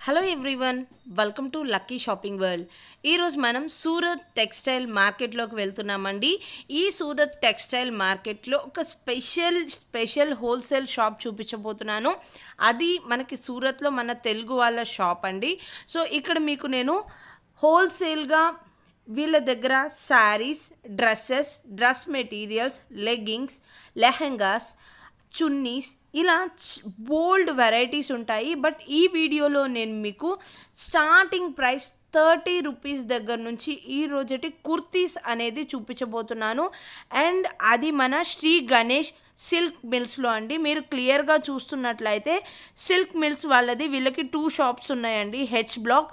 Hello everyone welcome to lucky shopping world ఈరోజు మనం Surat textile మార్కెట్లోకి వెళ్తున్నామండి ఈ సూరత్ టెక్స్టైల్ మార్కెట్లో ఒక స్పెషల్ స్పెషల్ హోల్సేల్ షాప్ చూపించబోతున్నాను అది మనకి సూరత్లో మన తెలుగు వాళ్ళ షాప్ అండి సో ఇక్కడ మీకు నేను హోల్సేల్గా వీళ్ళ దగ్గర sarees dresses dress materials leggings lehengas chunnis ఇలా బోల్డ్ వెరైటీస్ ఉంటాయి బట్ ఈ వీడియోలో నేను మీకు స్టార్టింగ్ ప్రైస్ థర్టీ రూపీస్ దగ్గర నుంచి ఈ రోజటి కుర్తీస్ అనేది చూపించబోతున్నాను అండ్ అది మన శ్రీ గణేష్ సిల్క్ మిల్స్లో అండి మీరు క్లియర్గా చూస్తున్నట్లయితే సిల్క్ మిల్స్ వాళ్ళది వీళ్ళకి టూ షాప్స్ ఉన్నాయండి హెచ్ బ్లాక్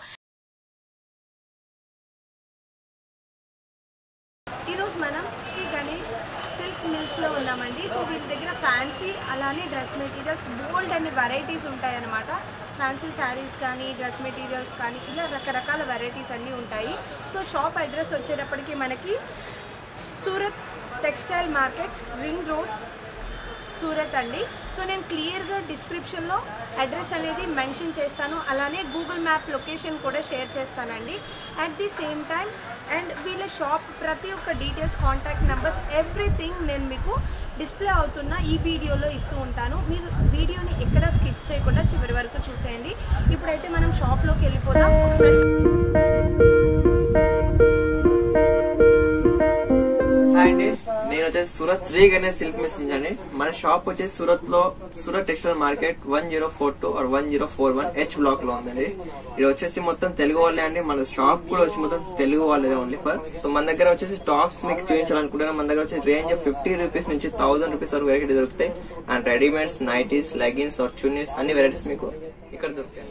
ఈరోజు మనం శ్రీ గణేష్ సిల్క్ మిల్స్లో ఉన్నామండి సో వీళ్ళ దగ్గర ఫ్యాన్సీ అలానే డ్రెస్ మెటీరియల్స్ బోల్డ్ అన్ని వెరైటీస్ ఉంటాయన్నమాట ఫ్యాన్సీ శారీస్ కానీ డ్రెస్ మెటీరియల్స్ కానీ ఇలా రకరకాల వెరైటీస్ అన్నీ ఉంటాయి సో షాప్ అడ్రస్ వచ్చేటప్పటికి మనకి Surat textile market ring road Surat అండి సో నేను క్లియర్గా డిస్క్రిప్షన్లో అడ్రస్ అనేది మెన్షన్ చేస్తాను అలానే గూగుల్ మ్యాప్ లొకేషన్ కూడా షేర్ చేస్తానండి at the same time and వీళ్ళ షాప్ ప్రతి ఒక్క డీటెయిల్స్ కాంటాక్ట్ నెంబర్స్ ఎవ్రీథింగ్ నేను మీకు డిస్ప్లే అవుతున్న ఈ వీడియోలో ఇస్తూ ఉంటాను మీరు వీడియోని ఎక్కడ స్కిప్ చేయకుండా చివరి వరకు చూసేయండి ఇప్పుడైతే మనం షాప్లోకి వెళ్ళిపోదాం ఒకసారి హాయ్ అండి నేను వచ్చేసి సూరత్ శ్రీ గణేష్ సిల్క్ మిల్స్ నుంచి అండి మన షాప్ వచ్చేసి సూరత్ లో Surat textile market one zero four two R one zero four one H block లో ఉందండి ఇది వచ్చేసి మొత్తం తెలుగు వాళ్ళే అండి మన షాప్ కూడా వచ్చి మొత్తం తెలుగు వాళ్ళదే ఓన్లీ ఫర్ సో మన దగ్గర వచ్చేసి టాప్స్ మీకు చూపించాలనుకుంటున్నాను మన దగ్గర వచ్చేసి రేంజ్ ఫిఫ్టీ రూపీస్ నుంచి థౌసండ్ రూపీస్ వరకు వెరైటీ దొరుకుతాయి and readymades nighties leggings or chunnis అన్ని వెరైటీస్ మీకు ఇక్కడ దొరుకుతాయి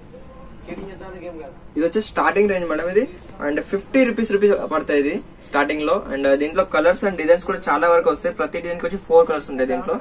ఇది వచ్చేసి స్టార్టింగ్ రేంజ్ మేడం ఇది అండ్ ఫిఫ్టీ రూపీస్ రూపీస్ పడతాయి ఇది స్టార్టింగ్ లో అండ్ దీంట్లో కలర్స్ అండ్ డిజైన్స్ కూడా చాలా వరకు వస్తాయి ప్రతి డిజైన్ కి వచ్చి ఫోర్ కలర్స్ ఉంటాయి దీంట్లో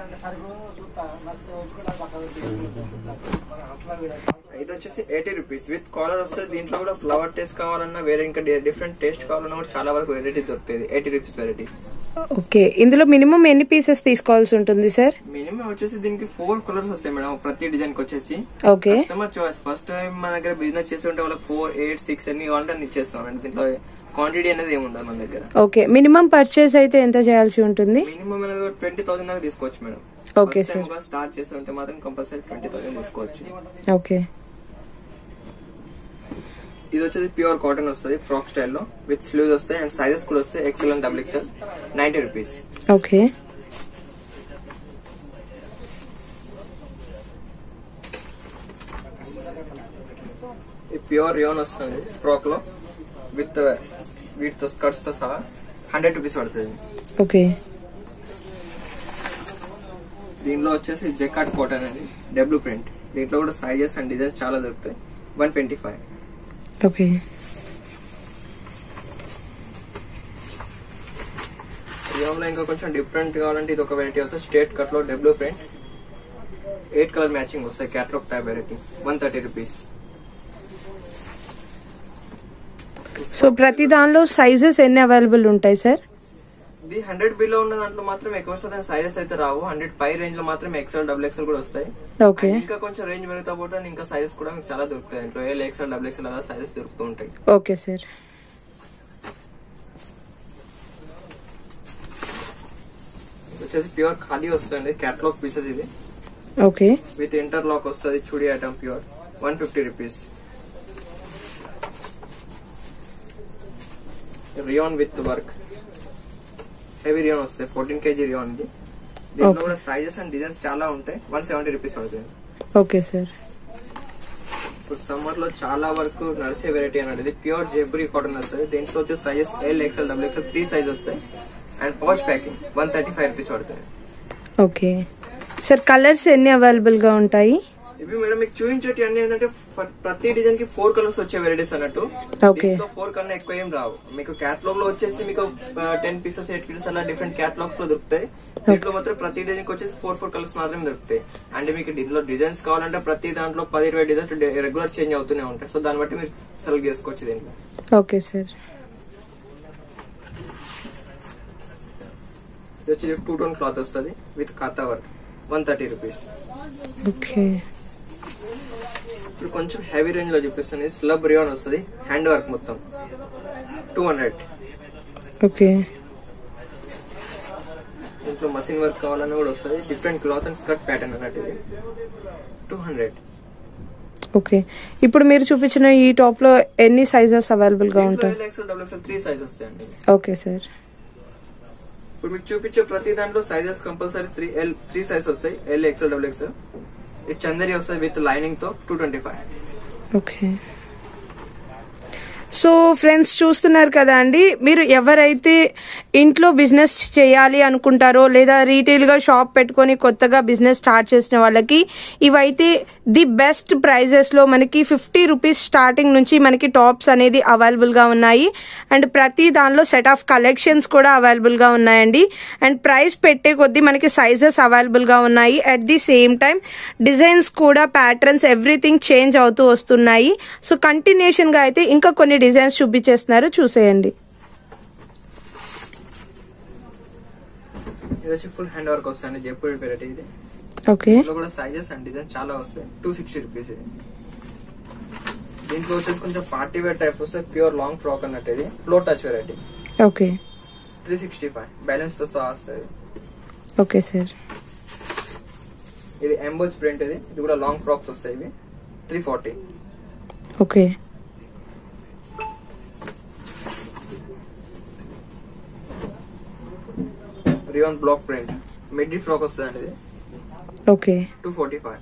ఇది వచ్చేసి ఎయిటీ రూపీస్ విత్ కాలర్ వస్తుంది దీంట్లో కూడా ఫ్లవర్ టేస్ట్ కావాలన్నా వేరే ఇంకా డిఫరెంట్ టేస్ట్ కావాలన్నా కూడా చాలా వరకు వెరైటీ దొరుకుతుంది ఎయిటీ రూపీస్ వెరైటీ ఓకే ఇందులో మినిమం ఎన్ని పీసెస్ తీసుకోవాల్సి ఉంటుంది సార్ మినిమం వచ్చేసి దీనికి ఫోర్ కలర్స్ వస్తాయి మేడం ప్రతి డిజైన్ కి వచ్చేసి okay customer choice first time మన దగ్గర బిజినెస్ చేసి ఉంటే వాళ్ళకి ఫోర్ ఎయిట్ సిక్స్ అన్ని కావాలంటే అన్ని ఇచ్చేస్తాం అండి దీంట్లో క్వాంటిటీ అనేది ఏముండదు మన దగ్గర ఓకే మినిమం పర్చేస్ అయితే ఎంత చేయాల్సి ఉంటుంది మినిమం అనేది ట్వంటీ థౌసండ్ దాకా తీసుకోవచ్చు మేడం Okay, First time ఒక స్టార్ట్ చేసి ఉంటే మాత్రం కంపల్సరీ ట్వంటీ థౌసండ్ తీసుకోవచ్చు ఓకే ఇది వచ్చేసి ప్యూర్ కాటన్ వస్తుంది ఫ్రాక్ స్టైల్లో విత్ స్లీవ్స్ వస్తాయి అండ్ సైజెస్ కూడా వస్తాయి XL and double XL ninety rupees okay ఈ ప్యూర్ యోన్ వస్తుంది ఫ్రాక్ లో విత్ వీటితో స్కర్ట్స్ తో సహా హండ్రెడ్ రూపీస్ పడుతుంది ఓకే దీంట్లో వచ్చేసి జెకాట్ కాటన్ అండి డబ్ల్యూ ప్రింట్ దీంట్లో కూడా సైజెస్ అండ్ డిజైన్స్ చాలా దొరుకుతాయి వన్ ట్వంటీ ఫైవ్ ఓకే లో ఇంకా కొంచెం డిఫరెంట్ కావాలంటే ఇది ఒక వెరైటీ వస్తుంది స్టేట్ కట్ లో W print eight colour matching వస్తాయి catalogue type variety one thirty rupees so ప్రతి దానిలో సైజెస్ ఎన్ని అవైలబుల్ ఉంటాయి సార్ ఇది హండ్రెడ్ బిలో ఉన్న దాంట్లో మాత్రం ఎక్కువ వస్తుంది సైజెస్ అయితే రావు హండ్రెడ్ పై రేంజ్ లో మాత్రం ఎక్సెల్ డబుల్ ఎక్సెల్ కూడా వస్తాయి ఓకే And ఇంకా కొంచెం రేంజ్ పెరుగుతా పోతే ఇంకా సైజెస్ కూడా మీకు చాలా దొరుకుతాయి ఇంట్లో ఏ ఎక్సెల్ డబుల్ ఎక్సెల్ అలా సైజెస్ దొరుకుతూ ఉంటాయి ఓకే సార్ ఇది వచ్చేసి ప్యూర్ ఖాదీ వస్తుంది క్యాట్లాగ్ పీసెస్ ఇది ఓకే విత్ ఇంటర్లాక్ వస్తుంది చుడి item pure one fifty rupees rayon with work heavy rayon వస్తాయి ఫోర్టీన్ కేజీ రియాన్ ఇది దీంట్లో Okay. కూడా సైజెస్ అండ్ డిజైన్స్ చాలా ఉంటాయి వన్ సెవెంటీ రూపీస్ పడుతుంది ఓకే సార్ ఇప్పుడు సమ్మర్ లో చాలా వరకు నడిసే వెరైటీ అన్నది ఇది ప్యూర్ జెబ్రీ కాటన్ వస్తుంది దీంట్లో వచ్చే sizes L XL double XL three size వస్తాయి and pouch packing one thirty five rupees పడుతుంది ఓకే సార్ కలర్స్ ఎన్ని అవైలబుల్ గా ఉంటాయి ఇవి మేడం మీకు చూపించేటి అన్ని ఏంటంటే ఫర్- ప్రతి డిజైన్ కి ఫోర్ కలర్స్ వచ్చే వెరైటీస్ అన్నట్టు Okay. దీంట్లో ఫోర్ కన్నా ఎక్కువ ఏం రావు మీకు క్యాటలాగ్ లో వచ్చేసి మీకు టెన్ పీసెస్ ఎయిట్ పీసెస్ అలా డిఫరెంట్ క్యాటలాగ్స్ లో దొరుకుతాయి దీంట్లో మాత్రం ప్రతి డిజైన్ కి వచ్చేసి ఫోర్ ఫోర్ కలర్స్ మాత్రమే దొరుకుతాయి అండ్ మీకు దీంట్లో డిజైన్స్ కావాలంటే ప్రతి దాంట్లో పది ఇరవై డిజైన్స్ రెగ్యులర్ చేంజ్ అవుతూనే ఉంటాయి సో దాన్ని బట్టి మీరు సెలెక్ట్ చేసుకోవచ్చు దీంట్లో ఓకే సార్ ఇది వచ్చి టూ టోన్ క్లాత్ వస్తుంది విత్ ఖాతా work one thirty rupees okay ఇప్పుడు కొంచెం హెవీ రేంజ్ లో చూపిస్తుంది స్లబ్ రియాన్ వస్తుంది హ్యాండ్ వర్క్ మొత్తం టూ హండ్రెడ్ ఓకే ఇంట్లో మషిన్ వర్క్ కావాలన్నా కూడా వస్తుంది different cloth and skirt pattern అన్నట్టు ఇది టూ హండ్రెడ్ ఓకే ఇప్పుడు మీరు చూపించిన ఈ టాప్ లో ఎన్ని సైజెస్ అవైలబుల్ గా ఉంటాయి XL double XL three size వస్తాయండి ఓకే సార్ ఇప్పుడు మీకు చూపించే ప్రతి దాంట్లో sizes compulsory three L three size వస్తాయి ఎల్ ఎక్స్ఎల్ డబుల్ ఎక్స్ఎల్ ఇది చందరి వస్తుంది విత్ లైనింగ్ తో two twenty five okay so friends చూస్తున్నారు కదా అండి మీరు ఎవరైతే ఇంట్లో బిజినెస్ చేయాలి అనుకుంటారో లేదా రీటైల్గా షాప్ పెట్టుకొని కొత్తగా బిజినెస్ స్టార్ట్ చేసిన వాళ్ళకి ఇవైతే ది బెస్ట్ ప్రైజెస్లో మనకి ఫిఫ్టీ రూపీస్ స్టార్టింగ్ నుంచి మనకి టాప్స్ అనేది అవైలబుల్గా ఉన్నాయి అండ్ ప్రతి దానిలో సెట్ ఆఫ్ కలెక్షన్స్ కూడా అవైలబుల్గా ఉన్నాయండి అండ్ ప్రైస్ పెట్టే కొద్దీ మనకి సైజెస్ అవైలబుల్గా ఉన్నాయి at the same time designs కూడా ప్యాటర్న్స్ ఎవ్రీథింగ్ చేంజ్ అవుతూ వస్తున్నాయి సో కంటిన్యూషన్గా అయితే ఇంకా కొన్ని డిజైన్స్ చూపించేస్తున్నారు చూసేయండి ఇది వచ్చి ఫుల్ హ్యాండ్ వర్క్ వస్తుంది జైపూర్ వెరైటీ ఇది ఓకే దీంట్లో కూడా సైజెస్ అండ్ డిజైన్ చాలా వస్తాయి టూ సిక్స్టీ రూపీస్ ఇది దీంట్లో వచ్చేసి కొంచెం పార్టీ వేర్ టైప్ వస్తుంది ప్యూర్ లాంగ్ ఫ్రాక్ అన్నట్టు ఇది flow touch variety okay three sixty five balance తో సహా వస్తుంది ఓకే సార్ ఇది ఎంబోజ్ ప్రింట్ ఇది ఇది కూడా లాంగ్ ఫ్రాక్స్ వస్తాయి ఇవి three forty okay rayon block print middy frock వస్తుంది అండి ఇది ఓకే టూ ఫార్టీ ఫైవ్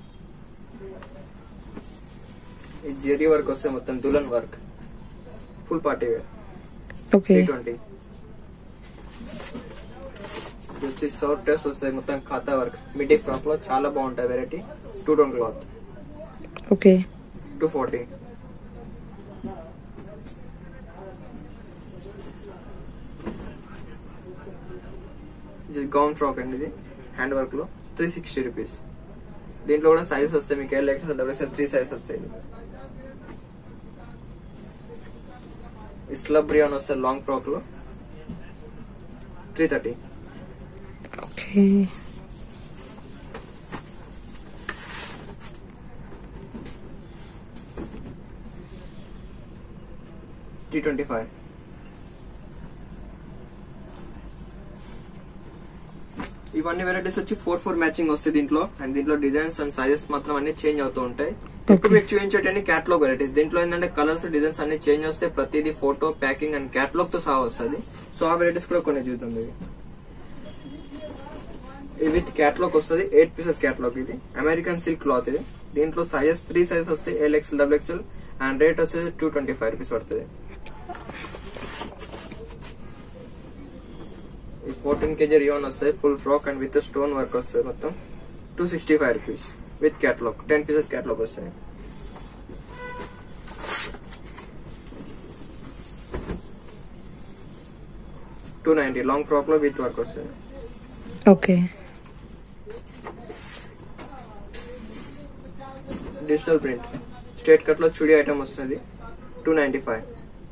ఇది జెరీ వర్క్ వస్తే మొత్తం దులన్ work full party wear okay three twenty వచ్చి సౌత్ టెస్ట్ వస్తాయి మొత్తం ఖాతా వర్క్ మిడ్డీ ఫ్రాక్ లో చాలా బాగుంటాయి variety two tone cloth okay two forty ఇది గౌన్ ఫ్రాక్ అండి ఇది హ్యాండ్ వర్క్ లో త్రీ సిక్స్టీ రూపీస్ దీంట్లో కూడా సైజ్ వస్తాయి మీకు L X double X three size వస్తాయి స్లబ్ రియాన్ వస్తాయి లాంగ్ ఫ్రాక్ లో three thirty okay three twenty five ఇవన్నీ వెరైటీస్ వచ్చి ఫోర్ ఫోర్ మ్యాచింగ్ వస్తాయి దీంట్లో అండ్ దీంట్లో డిజైన్స్ అండ్ సైజెస్ మాత్రం అన్ని చేంజ్ అవుతూ ఉంటాయి ఇప్పుడు మీకు చూపించేటన్ని క్యాటలాగ్ వెరైటీస్ దీంట్లో ఏంటంటే కలర్స్ డిజైన్స్ అన్ని చేంజ్ వస్తే ప్రతిదీ ఫోటో ప్యాకింగ్ అండ్ క్యాటలాగ్ తో సహా వస్తుంది సో ఆ వెరైటీస్ కూడా కొన్ని చూద్దాం ఇది ఇది విత్ క్యాటలాగ్ వస్తుంది ఎయిట్ పీసెస్ క్యాటలాగ్ ఇది అమెరికన్ సిల్క్ క్లాత్ ఇది దీంట్లో సైజెస్ త్రీ సైజెస్ వస్తాయి L XL double XL and rate వచ్చేసి టూ ట్వంటీ ఫైవ్ రూపీస్ పడుతుంది ఈ ఫోర్టీన్ కేజీ రియోన్ వస్తాయి full frock and with stone work వస్తుంది మొత్తం two sixty five rupees with catalogue ten pieces catalogue వస్తాయి two ninety long frock లో with work వస్తుంది okay digital print straight cut లో చుడి item వస్తుంది టూ నైన్టీ ఫైవ్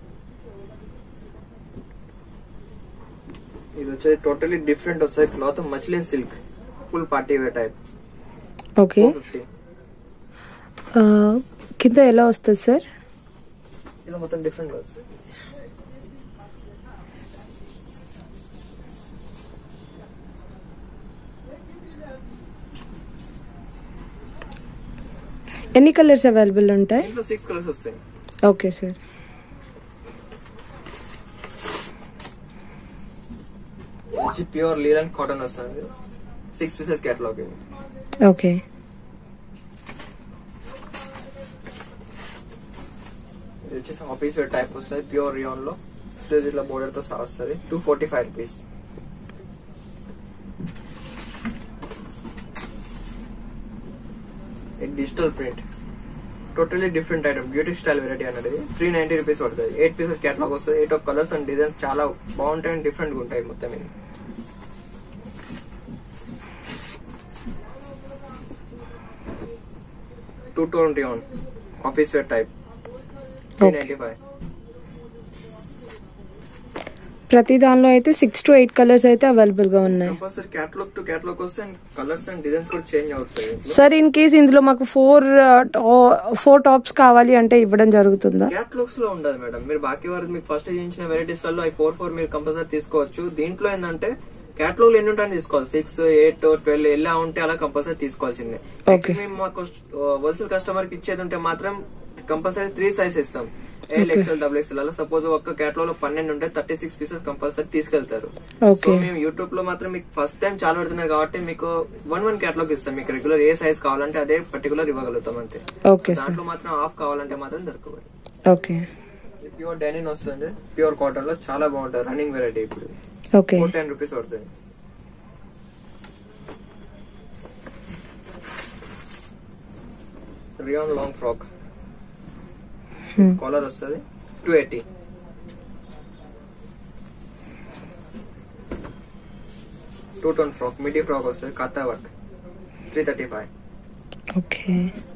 ఇది వచ్చేది టోటలీ డిఫరెంట్ వస్తుంది cloth muslin silk full party wear type okay four fifty కింద ఎలా వస్తుంది సార్ ఇలా మొత్తం డిఫరెంట్ వస్తుంది ఎన్ని కలర్స్ అవైలబుల్ ఉంటాయి దీంట్లో సిక్స్ కలర్స్ వస్తాయి ఓకే సార్ ఇది వచ్చి ప్యూర్ లీలన్ కాటన్ వస్తుంది సిక్స్ పీసెస్ క్యాటలాగ్ ఇది ఓకే ఇది వచ్చేసి ఆఫీస్ వేర్ టైప్ వస్తుంది ప్యూర్ రియాన్ లో స్లీవ్స్ ఇట్లా బోర్డర్ తో సహా వస్తుంది two forty five rupees digital print totally different item beauty style variety అనేది త్రీ నైన్టీ రూపీస్ పడుతుంది ఎయిట్ పీసెస్ క్యాటలాగ్ వస్తుంది eight of colours and designs చాలా బాగుంటాయి అండ్ డిఫరెంట్ గా ఉంటాయి మొత్తం ఇది two twenty on office wear type three ninety five ప్రతి దానిలో అయితే సిక్స్ టు ఎయిట్ కలర్స్ అయితే అవైలబుల్ గా ఉన్నాయి కంపల్సరీ క్యాటలాగ్ టు క్యాటలాగ్ వస్తే అండ్ కలర్స్ అండ్ డిజైన్స్ కూడా చేంజ్ అవుతాయి సార్ ఇన్ కేస్ ఇందులో మాకు ఫోర్ ఫోర్ టాప్స్ కావాలి అంటే ఇవ్వడం జరుగుతుందా క్యాటలాగ్స్ లో ఉండదు మేడం మీరు బాకీ వారికి మీకు ఫస్ట్ చేయించిన వెరైటీస్ లలో ఈ ఫోర్ ఫోర్ మీరు కంపల్సరీ తీసుకోవచ్చు దీంట్లో ఏంటంటే క్యాటలాగ్ ఎన్ని ఉంటాయని తీసుకోవాలి సిక్స్ ఎయిట్ ట్వెల్వ్ ఎలా ఉంటే అలా కంపల్సరీ తీసుకోవాల్సిందే Okay. మేము మాకు హోల్సేల్ కస్టమర్ కి ఇచ్చేది ఉంటే మాత్రం కంపల్సరీ త్రీ సైజ్ ఇస్తాం ఎల్ ఎక్స్ఎల్ డబుల్ ఎక్స్ఎల్ అలా సపోజ్ ఒక్క క్యాటలాగ్ లో పన్నెండు ఉంటే థర్టీ సిక్స్ పీసెస్ కంపల్సరీ తీసుకెళ్తారు సో ఓకే మేము యూట్యూబ్ లో మాత్రం మీకు ఫస్ట్ టైం చాలా పెడుతున్నారు కాబట్టి మీకు వన్ వన్ క్యాటలాగ్ ఇస్తాం మీకు రెగ్యులర్ ఏ సైజ్ కావాలంటే అదే పర్టికులర్ ఇవ్వగలుగుతాం అంతే ఓకే సార్ దాంట్లో మాత్రం ఆఫ్ కావాలంటే మాత్రం దొరకదు ఓకే ప్యూర్ డెనిన్ వస్తుంది ప్యూర్ కాటన్ లో చాలా బాగుంటుంది రన్నింగ్ వెరైటీ ఇప్పుడు ఓకే ఫోర్ టెన్ రూపీస్ పడుతుంది రియాన్ లాంగ్ ఫ్రాక్ కాలర్ వస్తుంది two eighty two tone frock midi frock వస్తుంది కత్తా work three thirty five okay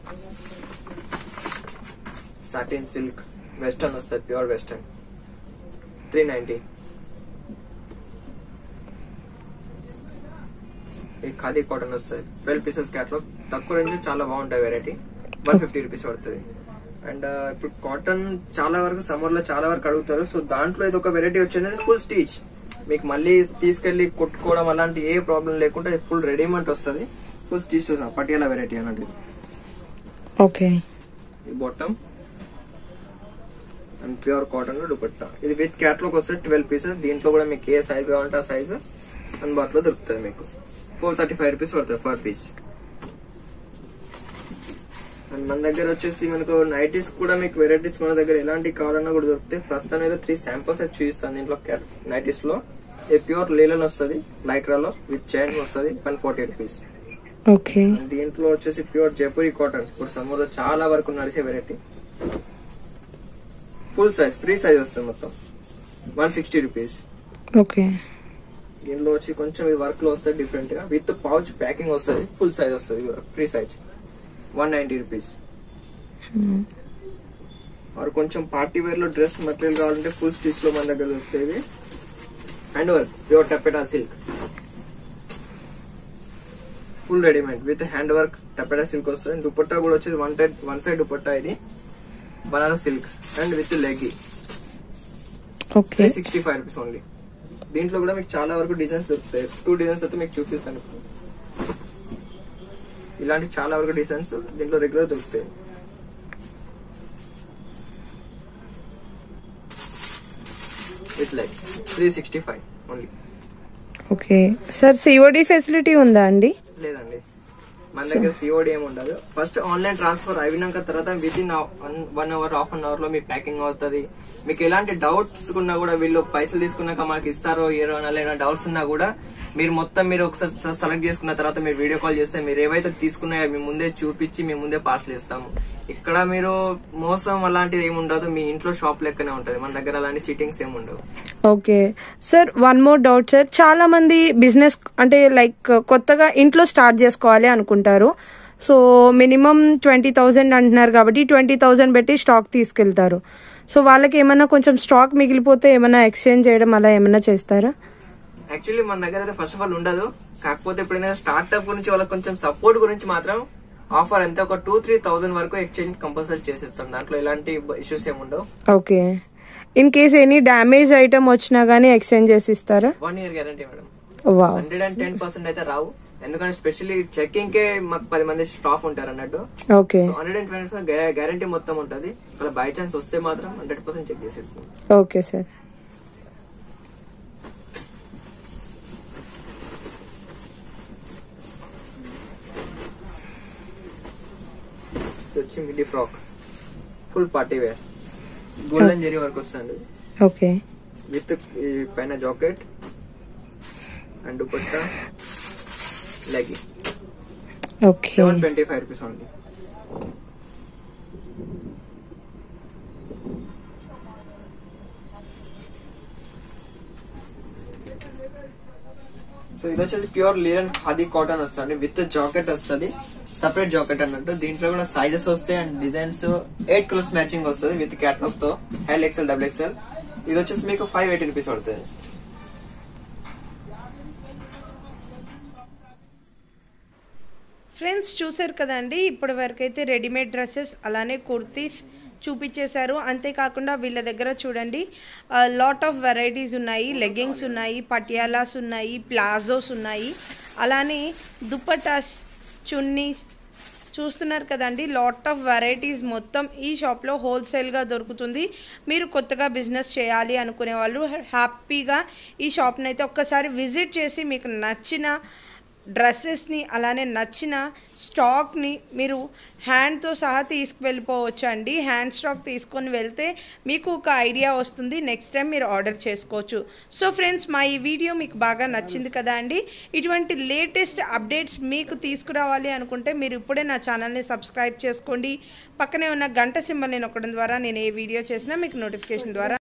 satin silk western వస్తుంది ప్యూర్ వెస్టర్న్ త్రీ నైన్టీ ఈ ఖాదీ కాటన్ వస్తుంది ట్వెల్వ్ పీసెస్ క్యాట్లాగ్ తక్కువ range చాలా బాగుంటాయి వెరైటీ వన్ ఫిఫ్టీ రూపీస్ పడుతుంది అండ్ ఇప్పుడు కాటన్ చాలా వరకు సమ్మర్ లో చాలా వరకు అడుగుతారు సో దాంట్లో ఇది ఒక వెరైటీ వచ్చింది ఫుల్ స్టీచ్ మీకు మళ్ళీ తీసుకెళ్లి కొట్టుకోవడం అలాంటి ఏ ప్రాబ్లం లేకుండా ఫుల్ రెడీమేడ్ వస్తుంది ఫుల్ స్టీచ్ పటియాలా వెరైటీ అన్నట్టు ఓకే ఈ బాటమ్ అండ్ ప్యూర్ కాటన్ లో దుపట్టా ఇది విత్ క్యాట్లాగ్ వస్తే ట్వెల్వ్ పీసెస్ దీంట్లో కూడా మీకు ఏ సైజ్ కావాలంటే ఆ సైజ్ అందుబాటులో దొరుకుతుంది మీకు ఫోర్ థర్టీ ఫైవ్ రూపీస్ పడుతుంది పర్ పీస్ అండ్ మన దగ్గర వచ్చేసి మనకు నైటీస్ కూడా మీకు వెరైటీస్ మన దగ్గర ఎలాంటి కావాలన్నా కూడా దొరుకుతాయి ప్రస్తుతం అయితే త్రీ శాంపుల్స్ అయితే చూపిస్తాను దీంట్లో నైటీస్ లో ఇది ప్యూర్ లీలన్ వస్తుంది లైక్రాలో విత్ చైన్ వస్తుంది వన్ ఫార్టీ రూపీస్ ఓకే దీంట్లో వచ్చేసి ప్యూర్ జైపూరి కాటన్ ఇప్పుడు సమ్మర్ లో చాలా వరకు నడిచే variety full size free size వస్తుంది మొత్తం వన్ సిక్స్టీ రూపీస్ ఓకే దీనిలో వచ్చి కొంచెం ఈ వర్క్ లో వస్తుంది డిఫరెంట్ గా విత్ పౌచ్ ప్యాకింగ్ వస్తుంది ఫుల్ సైజ్ వస్తుంది free size one ninety rupees or కొంచెం పార్టీ వేర్ లో డ్రెస్ మెటీరియల్ కావాలంటే ఫుల్ స్టిచ్ లో మన దగ్గర దొరుకుతాయి hand work pure taffeta silk full readymade with hand work taffeta silk వస్తుంది దుపట్టా కూడా వచ్చేసి one side one side dupatta ఇది Banaras silk and with leg okay three sixty five rupees only దీంట్లో కూడా మీకు చాలా వరకు డిజైన్స్ దొరుకుతాయి టూ డిజైన్స్ అయితే మీకు చూపిస్తాను ఇప్పుడు ఇలాంటి చాలా వరకు డిజైన్స్ దీంట్లో రెగ్యులర్ దొరుకుతాయి with like three sixty five only okay sir COD facility ఉందా అండి లేదండి మన దగ్గర సిఓడి ఏమి ఉండదు ఫస్ట్ ఆన్లైన్ ట్రాన్స్ఫర్ అయినాక తర్వాత with in one hour half an hour లో మీ ప్యాకింగ్ అవుతుంది మీకు ఎలాంటి డౌట్స్ ఉన్నా కూడా వీళ్ళు పైసలు తీసుకున్నాక మాకు ఇస్తారో ఏరో లేదా డౌట్స్ ఉన్నా కూడా మీరు మొత్తం మీరు ఒకసారి సెలెక్ట్ చేసుకున్న తర్వాత మీరు వీడియో కాల్ చేస్తే మీరు ఏవైతే తీసుకున్నాయో మీ ముందే చూపించి మీ ముందే పార్సల్ ఇస్తాము ఇక్కడ మీరు మోసం అలాంటిది ఏమి ఉండదు మీ ఇంట్లో షాప్ లెక్కనే ఉంటది మన దగ్గర అలాంటి చీటింగ్స్ ఏమి ఉండవు okay sir one more doubt sir చాలా మంది బిజినెస్ అంటే లైక్ కొత్తగా ఇంట్లో స్టార్ట్ చేసుకోవాలి అనుకుంటారు సో మినిమం ట్వంటీ థౌజండ్ అంటున్నారు కాబట్టి ట్వంటీ థౌజండ్ పెట్టి స్టాక్ తీసుకెళ్తారు సో వాళ్ళకి ఏమైనా కొంచెం స్టాక్ మిగిలిపోతే ఏమైనా ఎక్స్చేంజ్ చేయడం అలా ఏమైనా చేస్తారా యాక్చువల్లీ మన దగ్గర అయితే ఫస్ట్ ఆఫ్ ఆల్ ఉండదు కాకపోతే ఎప్పుడైనా స్టార్ట్అప్ గురించి వాళ్ళకి కొంచెం సపోర్ట్ గురించి మాత్రం ఆఫర్ ఎంత ఒక టూ త్రీ థౌసండ్ వరకు ఎక్స్చేంజ్ కంపల్సరీ చేసేస్తాం దాంట్లో ఎలాంటి ఇష్యూస్ ఏమి ఉండవు okay in case any damage item వచ్చినా కానీ ఎక్స్చేంజ్ చేసి ఇస్తారా వన్ ఇయర్ గ్యారంటీ మేడం వా హండ్రెడ్ అండ్ టెన్ పర్సెంట్ అయితే రావు ఎందుకంటే స్పెషల్లీ చెకింగ్ కే మాకు పది మంది స్టాఫ్ ఉంటారు అన్నట్టు okay so hundred and twenty guarantee మొత్తం ఉంటది అలా బై ఛాన్స్ వస్తే మాత్రం హండ్రెడ్ పర్సెంట్ చెక్ చేసేస్తాం ఓకే సార్ ఇది వచ్చి midi frock full party wear golden zari work వస్తుంది ఓకే విత్ ఈ పైన jacket and dupatta leg okay seven twenty five rupees only so ఇది వచ్చేసి ప్యూర్ లీలన్ ఖాదీ కాటన్ వస్తుంది విత్ జాకెట్ వస్తుంది సపరేట్ జాకెట్ అన్నట్టు దీంట్లో కూడా సైజెస్ వస్తాయి and designs eight colours matching వస్తుంది విత్ క్యాట్లాగ్ తో ఎల్ ఎక్స్ఎల్ డబుల్ ఎక్స్ఎల్ ఇది వచ్చేసి మీకు ఫైవ్ ఎయిటీ రూపీస్ పడుతుంది ఫ్రెండ్స్ చూసారు కదండి ఇప్పటి వరకు అయితే రెడీమేడ్ డ్రెస్సెస్ అలానే కుర్తీస్ చూపించేశారు అంతేకాకుండా వీళ్ళ దగ్గర చూడండి లాట్ ఆఫ్ వెరైటీస్ ఉన్నాయి లెగ్గింగ్స్ ఉన్నాయి పటియాలాస్ ఉన్నాయి ప్లాజోస్ ఉన్నాయి అలానే దుప్పటాస్ చున్నీస్ చూస్తున్నారు కదండి లాట్ ఆఫ్ వెరైటీస్ మొత్తం ఈ షాప్లో హోల్సేల్గా దొరుకుతుంది మీరు కొత్తగా బిజినెస్ చేయాలి అనుకునే వాళ్ళు హ్యాపీగా ఈ షాప్ని అయితే ఒక్కసారి విజిట్ చేసి మీకు నచ్చిన డ్రెస్సెస్ని అలానే నచ్చిన స్టాక్ని మీరు హ్యాండ్తో సహా తీసుకువెళ్ళిపోవచ్చు అండి హ్యాండ్ స్టాక్ తీసుకొని వెళ్తే మీకు ఒక ఐడియా వస్తుంది నెక్స్ట్ టైం మీరు ఆర్డర్ చేసుకోవచ్చు సో ఫ్రెండ్స్ మా ఈ వీడియో మీకు బాగా నచ్చింది కదా అండి ఇటువంటి లేటెస్ట్ అప్డేట్స్ మీకు తీసుకురావాలి అనుకుంటే మీరు ఇప్పుడే నా ఛానల్ని సబ్స్క్రైబ్ చేసుకోండి పక్కనే ఉన్న గంట సింబల్ని నొక్కడం ద్వారా నేను ఏ వీడియో చేసినా మీకు నోటిఫికేషన్ ద్వారా